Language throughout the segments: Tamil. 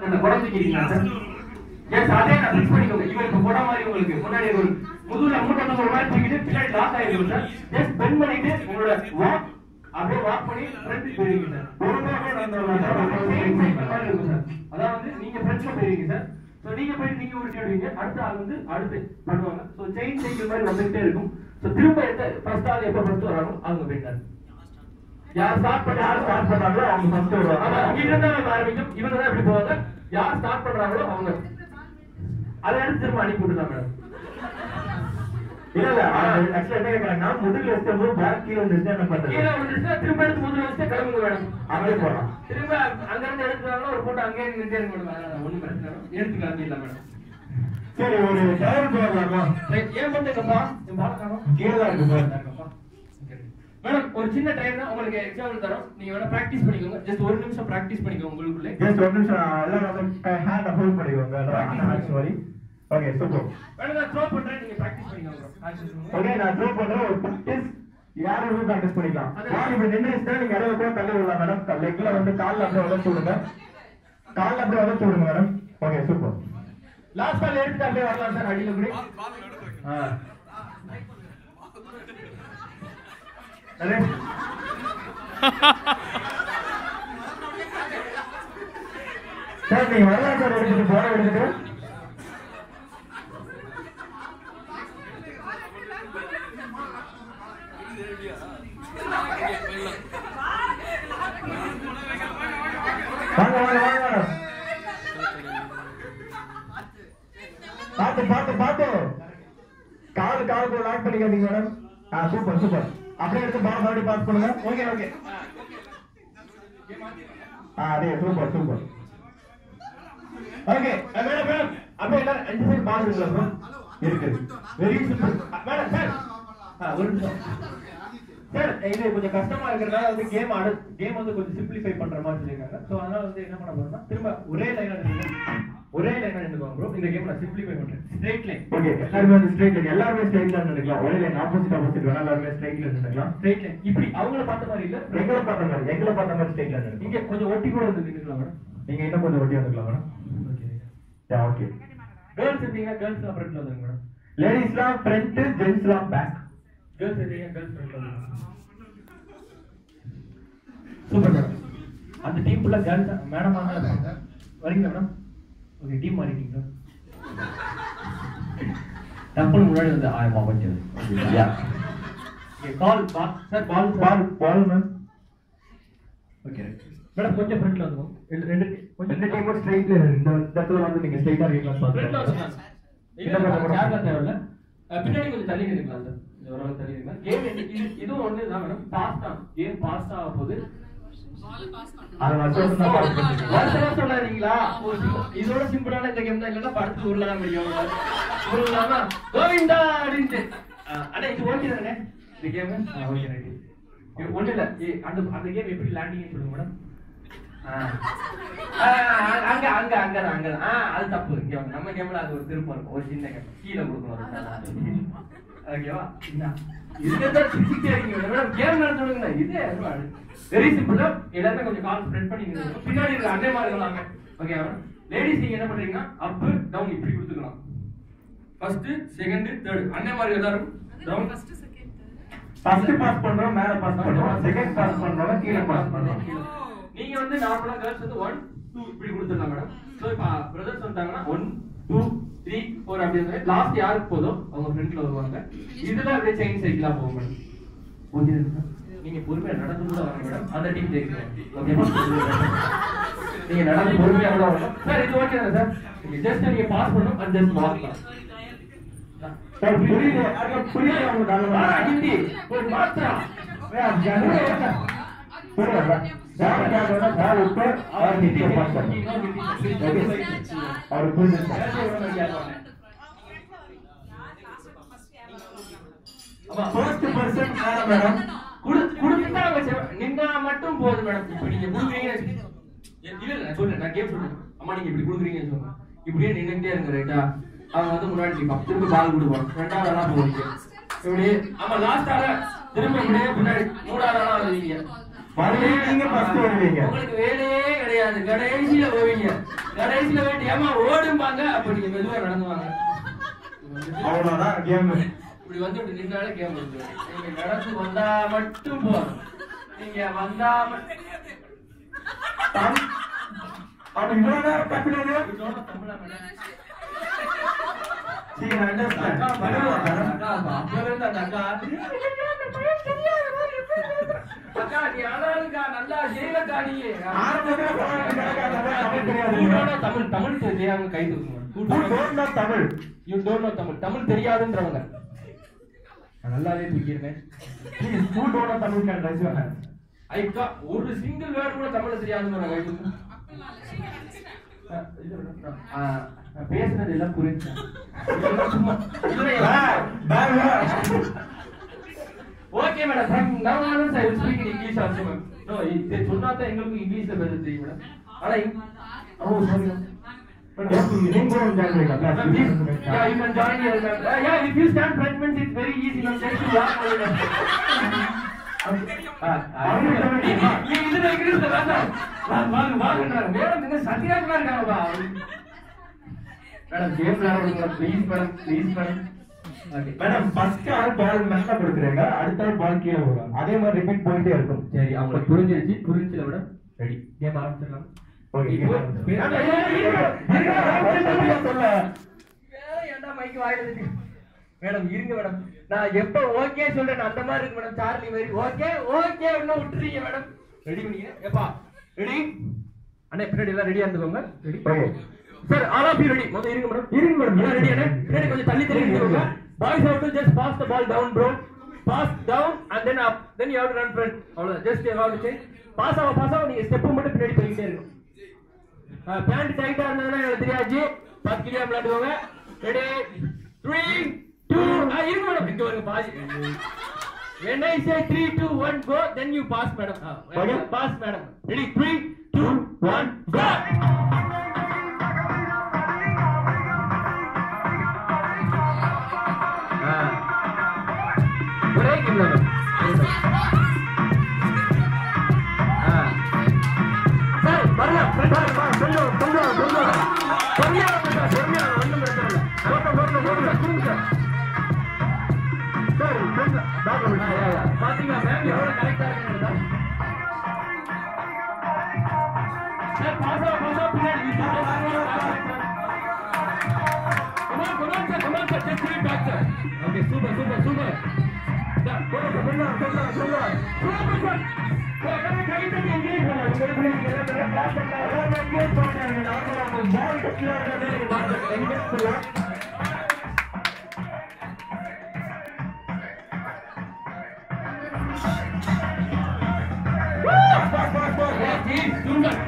அந்த குறைஞ்சிக்கிறீங்களா சார் எஸ் அதே நான் ஃபிக்ஸ் பண்ணிக்கோங்க இவருக்கு போட மாதிரி உங்களுக்கு முன்னாடி ஒரு முதுகுல மூட்டை வந்து ஒரு மாதிரி தூக்கிட்டு பின்னாடி லாக் ஆயிருக்கும் சார் ஜஸ்ட் பெண்ட் பண்ணிட்டு உங்களோட வாக் அப்படியே வாக் பண்ணி ஃப்ரண்ட் போயிருவீங்க சார் பொறுமையாக நடந்தவங்க சார். Same same மாதிரி இருக்கும் சார் அதாவது நீங்க ஃப்ரண்ட்ல போயிருவீங்க சார் சோ நீங்க போயிட்டு நீங்க உருட்டி விடுவீங்க அடுத்த ஆள் வந்து அடுத்து பண்ணுவாங்க சோ செயின் சைக்கிள் மாதிரி வந்துகிட்டே இருக்கும் சோ திரும்ப ஃபர்ஸ்ட் ஆள் எப்ப ஃபர்ஸ்ட் வராங்களோ அவங்க போயிட்டாங்க யார் ஸ்டார்ட் பண்ண யார் ஸ்டார்ட் பண்றாங்களோ அவங்க ஃபர்ஸ்ட் வருவாங்க ஆமா இங்க இருந்தா நம்ம ஆரம்பிக்கும் இவங்க தான் இப்படி போவாங்க யார் ஸ்டார்ட் பண்றாங்களோ அவங்க அதை எடுத்து திரும்ப அனுப்பி விட்டுலாம் மேடம் இல்ல இல்ல ஆக்சுவலா என்ன கேக்குறாங்கன்னா முதுகுல வச்சும்போது பேக் கீழே வந்துருச்சு என்ன பண்றது கீழே வந்துருச்சுன்னா திரும்ப எடுத்து முதல்ல வச்சு கிளம்புங்க மேடம் அப்படியே போலாம் திரும்ப அங்க இருந்து எடுத்துட்டாங்கன்னா ஒரு போட்டோ அங்கேயே நின்றுட்டே இருக்க மேடம் ஒண்ணும் பிரச்சனை இல்லை எடுத்து கிளம்பிடலாம் மேடம் சரி ஒரு டிரைவர் போகலாமா Right, ஏன் பண்ணுங்கப்பா என் பாடம் காணும் கீழே தான் இருக்கு சார் மேடம் ஒரு சின்ன டைம் தான் உங்களுக்கு எக்ஸாம்பிள் தரோம் நீங்க வேணா பிராக்டிஸ் பண்ணிக்கோங்க ஜஸ்ட் ஒரு நிமிஷம் பிராக்டிஸ் பண்ணிக்கோங்க உங்களுக்குள்ளே ஜஸ்ட் ஒரு நிமிஷம் எல்லாம் வந்து ஹேண்ட் ஹோல்ட் பண்ணிக்கோங்க சாரி ஓகே சூப்பர் வேணா நான் த்ரோ பண்றேன் நீங்க பிராக்டிஸ் பண்ணிக்கோங்க bro. ஓகே நான் த்ரோ பண்றேன் ஒரு ப்ராக்டிஸ் யார் வேணும் ப்ராக்டிஸ் பண்ணிக்கலாம் வாங்க இப்ப நின்னுச்சுன்னா நீங்க இடையில கூட தள்ளி விடலாம் மேடம் லெக்ல வந்து கால்ல அப்படியே வளர்த்து விடுங்க கால்ல அப்படியே வளர்த்து விடுங்க madam okay super last ball எடுத்து அப்படியே வரலாம் சார் அடியில கூட ஆ Ready? சார் நீங்க வரலாம் சார் எடுத்துட்டு போட எடுத்துட்டு வாங்க வாங்க வாங்க பாத்து பாத்து பாத்து கால் கால் கூட லாக் பண்ணிக்காதீங்க மேடம் ஆ சூப்பர் சூப்பர் அப்படியே எடுத்து பால் மறுபடியும் பாஸ் பண்ணுங்க ஓகே ஓகே ஆ அதே super super okay madam madam அப்படியே எல்லாரும் அஞ்சு சைடு பால் இருக்குல்ல ப்ரோ இருக்கு வெரி சிம்பிள் மேடம் சார் ஆ ஒரு நிமிஷம் சார் இது கொஞ்சம் கஷ்டமா இருக்கிறதுனால வந்து கேம் ஆடு கேம் வந்து கொஞ்சம் சிம்பிளிஃபை பண்ற மாதிரி சொல்லியிருக்காங்க ஸோ அதனால வந்து என்ன பண்ண போறோம்னா திரும்ப ஒரே லைனா நின்று ஒரே லைனா நின்றுக்கோங்க ப்ரோ இந்த கேம் நான் சிம்பிளிஃபை பண்றேன் ஸ்ட்ரெயிட் லைன் ஓகே எல்லாருமே வந்து ஸ்ட்ரைட் லைன் எல்லாருமே ஸ்ட்ரைட் லைன் நினைக்கலாம் ஒரே லைன் ஆப்போசிட் ஆப்போசிட் வேணா எல்லாருமே ஸ்ட்ரைட் லைன் நினைக்கலாம் ஸ்ட்ரெயிட் லைன் இப்படி அவங்கள பார்த்த மாதிரி இல்ல எங்களை பார்த்த மாதிரி எங்களை பார்த்த மாதிரி ஸ்ட்ரைட் லைன் நினைக்கலாம் இங்க கொஞ்சம் ஒட்டி கூட வந்து நின்றுக்கலாம் மேடம் நீங்க இன்னும் கொஞ்சம் ஒட்டி வந்துக்கலாம் madam okay yeah okay girls இருந்தீங்கன்னா கேர்ள்ஸ் ஃப்ரண்ட்ல வந்துருங்க மேடம் லேடிஸ்லாம் ஃப்ரண்ட் ஜென்ஸ்லாம் பேக் கேர்ள்ஸ் இருந்தீங்கன்னா கேர்ள்ஸ் ஃப்ரண்ட்ல வந்துருங்க சூப்பர் மேடம் அந்த டீம் ஃபுல்லா கேர்ள்ஸ் மேடம் ஆனா இருப்பாங்க வரீங்களா மேடம் ஓகே டீம் மாறிட்டீங்களா டப்புனு முன்னாடி வந்து ஆயமா கொஞ்சம் யா கால் ball sir ball ball ball ma'am okay madam கொஞ்சம் ஃப்ரண்ட்ல வந்துரும் ரெண்டு ரெண்டு கொஞ்சம் ரெண்டு டீமும் ஸ்ட்ரைட் லைன் இந்த இந்த இடத்துல வந்து நீங்க ஸ்ட்ரைட்டா இருக்கீங்களா ஃப்ரண்ட்ல பாருங்க வந்துருங்க இல்ல மேடம் சேர்ல தேவையில்ல அஹ் பின்னாடி கொஞ்சம் தள்ளி நிற்கலாம் சார் இது ஓரளவு தள்ளி நிற்கலாம் கேம் இது இதுவும் ஒன்று தான் மேடம் பாஸ் தான் கேம் பாஸ் ஆக போகுது அது வருஷம் தான் பாஸ் பண்ணுங்க வருஷமா சொல்லாதீங்களா ஒரு sim- இதோட சிம்பிளான இந்த கேம் தான் இல்லைன்னா படுத்து உருளதான் முடியும் உருளாமா கோவிந்தா அப்படின்ட்டு அஹ் அண்ணா இது ஓகே தானே இந்த கேம் ஓகே ரைட் ஒண்ணு இல்ல ஏ, அந்த அந்த கேம் எப்படி லேண்டிங் சொல்லுங்க மேடம் அங்க அங்க அங்க தான் அங்க தான் அது தப்பு இங்க வாங்க. நம்ம கேம்ல அது ஒரு திருப்பம் இருக்கும் ஒரு சின்ன கேம் கீழே கொடுக்கணும் ஓகேவா இதுதான் சிரிச்சுட்டே இருக்கீங்க மேடம் கேம் நடத்துடுங்க இது வெரி சிம்பிள் தான் எல்லாருமே கொஞ்சம் கால் ஸ்ப்ரெட் பண்ணி நின்னுங்க. பின்னாடி இருக்க அண்ணே மாதிரி இருக்காங்க ஓகே லேடிஸ் நீங்க என்ன பண்றீங்கன்னா அப் டவுன் இப்படி கொடுத்துக்கலாம் ஃபர்ஸ்ட் செகண்ட் தேர்ட் அண்ணே மாதிரி எல்லாரும் டவுன் ஃபர்ஸ்ட் பாஸ் பண்றோம் மேல பாஸ் பண்றோம் செகண்ட் பாஸ் பண்றோம் கீழே பாஸ் பண்றோம் நீங்க வந்து நார்மலா கேர்ள்ஸ் வந்து ஒன் டூ இப்படி கொடுத்துடலாம் மேடம் ஸோ இப்போ பிரதர்ஸ் வந்துட்டாங்கன்னா ஒன் டூ த்ரீ ஃபோர் அப்படி வந்து லாஸ்ட் யாருக்கு போதோ அவங்க ஃப்ரெண்ட்ல வருவாங்க இதுல அப்படியே செயின் சைக்கிளா போகும் மேடம் ஓகே நீங்க பொறுமையா நடந்து கூட வாங்க மேடம் அந்த டீம் ஜெயிக்கிறேன் ஓகேவா நீங்க நடந்து பொறுமையா கூட வரணும் சார் இது ஓகே தானே சார் நீங்க ஜஸ்ட் நீங்க பாஸ் பண்ணணும் அண்ட் ஜஸ்ட் வாக் சார் புரியல யாருக்கும் புரியல உங்களுக்கு ஆ, அது ஹிந்தி ஒரு மாத்திரா पुरा चार क्या करना चार ऊपर और नीचे पास करना और कुछ फर्स्ट पर्सन மேடம் மேடம் குடுத்துட்டா நின்னா மட்டும் போதும் மேடம் இப்ப நீங்க குடுக்குறீங்க இல்ல இல்ல நான் சொல்றேன் நான் கேம் சொல்றேன் அம்மா நீங்க இப்படி குடுக்குறீங்கன்னு சொல்லுங்க இப்படியே நின்னுட்டே இருங்க ரைட்டா அவன் வந்து முன்னாடி நிப்பான் திரும்ப பால் கொடுப்பான் ரெண்டாவது ஆளா போவீங்க இப்படி ஆமா லாஸ்ட் ஆள திரும்ப இப்படியே முன்னாடி மூணாவது ஆளா வருவீங்க மறுபடியும் நீங்க first வருவீங்க. உங்களுக்கு வேலையே கிடையாது கடைசியில போவீங்க கடைசியில போயிட்டு ஏமா ஓடும்பாங்க அப்ப நீங்க மெதுவா நடந்துவாங்க அவ்வளவுதான் கேம் இப்படி வந்து இப்படி நின்னாலே கேம் வந்து நீங்க நடந்து வந்தா மட்டும் போதும் நீங்க வந்தா மட்டும் அப்ப இவ்வளவு நேரம் கத்துனது இதோட தமிழா மேடம் See, I understand. அக்கா, பரவாயில்ல, பரவாயில்ல, madam. அக்கா, அப்ப இருந்து அந்த அக்கா, அக்கா, நீ ஆனாலும்க்கா, நல்லா செய்யலக்கா நீ. ஆரம்பத்துல சொன்னாங்க, எனக்கு தமிழ் தெரியாது. You don't know Tamil Tamil தெரியாம கை தூக்குங்க Who don't know Tamil you don't know Tamil Tamil தெரியாதுன்றவங்க நான் நல்லாவே தூக்கிடுவேன் Please, who don't know Tamil can raise your hand. ஐக்கா ஒரு சிங்கிள் வேர்டு கூட தமிழ்ல தெரியாதுன்னு கை தூக்கு அஹ், இது வேணும். அஹ், நான் பேசுனது எல்லாம் புரிஞ்சு சும்மா இதுல Bad, bad word. Okay madam from now on I will speak in English also ma'am no இது சொன்னா தான் எங்களுக்கு இங்கிலீஷ்ல பேச தெரியும் மேடம் ஆனா இங்- ஓ சாரி மேம் Yes, நீங்க ஒரு join பண்ணிக்கலாம். Please, Ma'am, please. please. Yeah, you can join here, ma'am. Uh, yeah, if you stand front means it's very easy, ma'am. Just to walk over there. Ah, ah, நீ- நீ- நீ இதுல இங்கிலீஷ்ல வேண்டாம். வா- வாங்க, வாங்கன்றாங்க. மேடம், நீங்க சத்தியாசமா இருக்காங்கப்பா. மேடம், கேம் விளையாடுங்க. Please, madam, please, madam. Okay. Madam first ஆள் பால் மேல கொடுக்குறீங்க அடுத்த ஆள் பால் கீழே வரும் அதே மாதிரி ரிப்பீட் போயிட்டே இருக்கும் சரி அவங்களுக்கு புரிஞ்சிருச்சு புரிஞ்சுல மேடம் ரெடி கேம் ஆரம்பிச்சிடலாம் Okay, இப்போ- game ஆரம்பிச்சிடலாம். மேடம், ஏய், இருங்க, இருங்க, சரியா சொல்ல வேற ஏன்டா மைக் வாயில இருக்கு? மேடம் இருங்க மேடம் நான் எப்ப ஓகே சொல்றேன் அந்த மாதிரி இருக்கு மேடம் சார்லி மாதிரி ஓகே ஓகே இன்னும் விட்டுறீங்க மேடம் ரெடி பண்ணீங்க எப்பா ரெடி அண்ணே பின்னாடி எல்லாம் ரெடியா இருந்துக்கோங்க ready okay sir all of you ready முதல்ல இருங்க மேடம் இருங்க madam. எல்லாம் ரெடி அண்ணே பின்னாடி கொஞ்சம் தள்ளி தள்ளி நின்னுக்கோங்க boys have to just pass the ball down bro pass down and then up then you have to run front அவ்வளவுதான் just you have to change pass ஆக பாஸ் ஆக நீங்க ஸ்டெப் மட்டும் பின்னாடி போயிட்டே இருக்கணும் பேண்ட் டைட்டா இருந்ததுன்னா எனக்கு தெரியாது பத்து கிலோ விளையாடுவாங்க ரெடி த்ரீ டூ இருங்க மேடம் இங்க வருங்க pass When I say three, two, one, go, then you pass, madam. Ah, Okay. Pass, madam. Ready? Three, two, one, go. Ah. Break இல்ல madam. Ah. Sir, வரலாம். Front வா, வா, சொல்லுங்க, சொல்லுங்க, சொல்லுங்க. பொறுமையா வாங்க sir, பொறுமையா வாங்க, ஒண்ணும் பிரச்சனை இல்ல. ஓட்டம், ஓட்டம், ஓட்டம் sir, கொடுங்க sir. சரி சொல்லுங்க பேக் ஆ, யா, யா. பாத்தீங்களா மேம் எவ்வளவு கரெக்டா இருக்குங்கிறதா சார் பாஸ் ஆக பாஸ் ஆக பின்னாடி Come on, come on, sir, come on, sir, just bring it back, sir. Okay, super, super, super. Sir, போடுங்க, சொல்லுங்க, சொல்லுங்க, சொல்லுங்க. Super, sir. Sir, எல்லாரும் கை தட்டி engage பண்ணுங்க. உங்க இடத்துல நீங்க எல்லாம் நல்லா clap பண்ணுங்க. எல்லாரும் engage பண்ணுங்க. நார்மலா உங்க ball கீழே இருக்கிறதே நீங்க பாருங்க. Engage பண்ணலாம். Yeah, team, super.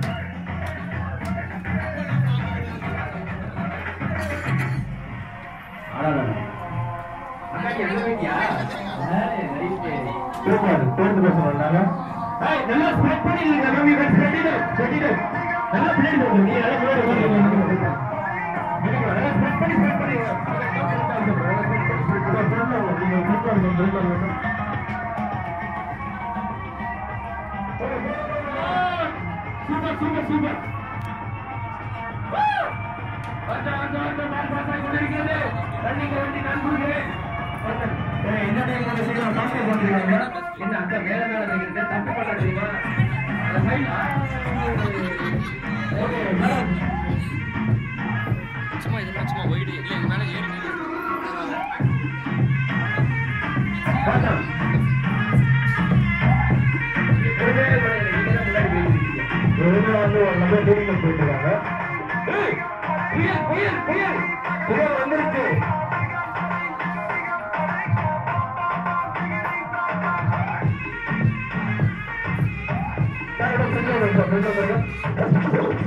அக்கா, நீ அங்க போயிட்டியா? ஏய், right. திருப்பாரு தேர்ந்து பேச வந்தாங்க ஏய், நல்லா spread பண்ணிடுங்க, ma'am, you can spread it out, spread it out. நல்லா பின்னாடி போங்க, நீ நல்லா பின்னாடி போங்க, நீங்க வந்து போங்க. இருங்க, நல்லா spread பண்ணி, spread பண்ணி. நல்லா spread பண்ணி, spread பண்ணி. Super, super, super. Woo! வந்தா, வந்தா, வந்தா, பால் பாஸ் ஆகி கொண்டிருக்கிறது. ரன்னிங் வண்டி நான் கொடுக்கிறேன். என்ன டைம் கொஞ்சம் சீக்கிரம் கான்சென்ட் பண்றீங்க என்ன அக்கா மேல மேல வைக்கிறீங்க தப்பு பண்ண தெரியுமா அந்த side ஆ? Okay, madam. சும்மா இதெல்லாம் சும்மா ஒயிடு இல்லை இது மேலே ஏறி நில்லு. மேடம். ஒருவேளை மேடம், நீங்க தான் முன்னாடி போயிருக்கீங்க. இவங்க வந்து ஒரு நல்ல டூரிங்க போயிட்டு இருக்காங்க ஏய், புயல் புயல் புயல் புயல் வந்துருச்சு சார், இதோ கொஞ்சம் வருங்க, கொஞ்சம் வருங்க.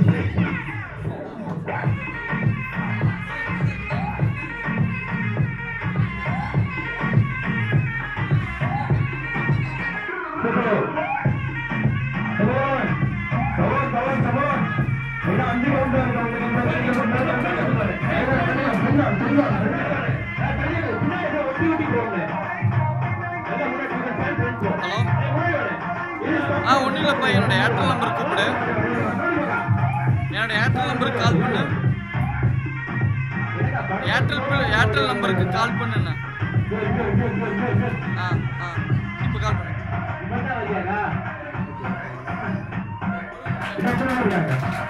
Super. Come on. Come on, come on, come on. இன்னும் அஞ்சு round தான் இருக்கு. அஞ்சு round தான் இருக்கு. சொன்னான், சொன்னான், சொன்னான். நான் தள்ளிடு, பின்னாடி ஏதோ ஒட்டி ஒட்டி போகுது. நல்லா முன்னாடி போங்க, fan front போ. ஹலோ ஏய், முன்னாடி வாடா. Please ஆ ஒன்றும் இல்லைப்பா என்னோட ஏர்டெல் நம்பருக்கு கூப்பிடு என்னோட ஏர்டெல் நம்பருக்கு கால் பண்ணு ஏர்டெல் பில் ஏர்டெல் நம்பருக்கு கால் பண்ணுண்ணா ஆ ஆ இப்போ கால் பண்ணு பிரச்சனை இருக்காங்க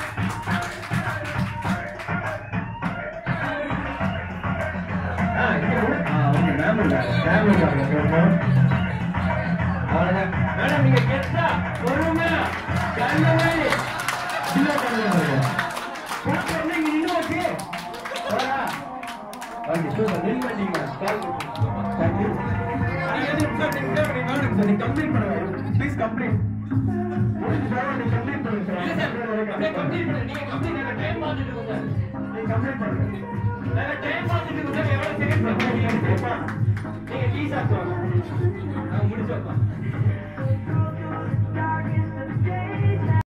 ஆ, இங்க கொடு. ஆ, ஓகே, ma'am இல்ல. மேம் இருக்காங்க சொல்லுங்க அவ்வளவுதான். மேடம், நீங்க கெத்தா, பொறுமையா, கண்ணுமே, சின்ன கண்ணு பாருங்க. கூப்பிட்ட உடனே இங்க நின்னு வச்சு. போடா. Okay, super. நின்னு மாட்டீங்க. கால் கொடுங்க. சூப்பர். Thank you. நீங்க எது சார் நீங்க தேவை நீங்க வேணும் சார் நீங்க கம்ப்ளீட் பண்ணுங்க ப்ளீஸ் கம்ப்ளீட் முடிஞ்சு சார் நீங்க கம்ப்ளீட் பண்ணுங்க சார் இல்ல சார், அப்படியே complete பண்ணுங்க. நீங்க complete, நாங்க time பார்த்துட்டு இருக்கோம் சார். நீங்க கம்ப்ளீட் பண்ணுங்க நாங்க time பார்த்துட்டு இருக்கோம் சார். எவ்வளவு second பார்த்துட்டு இருக்கீங்க? நீங்க key சாப்பிட்டு வாங்க. நாங்க முடிச்சு வைப்போம்.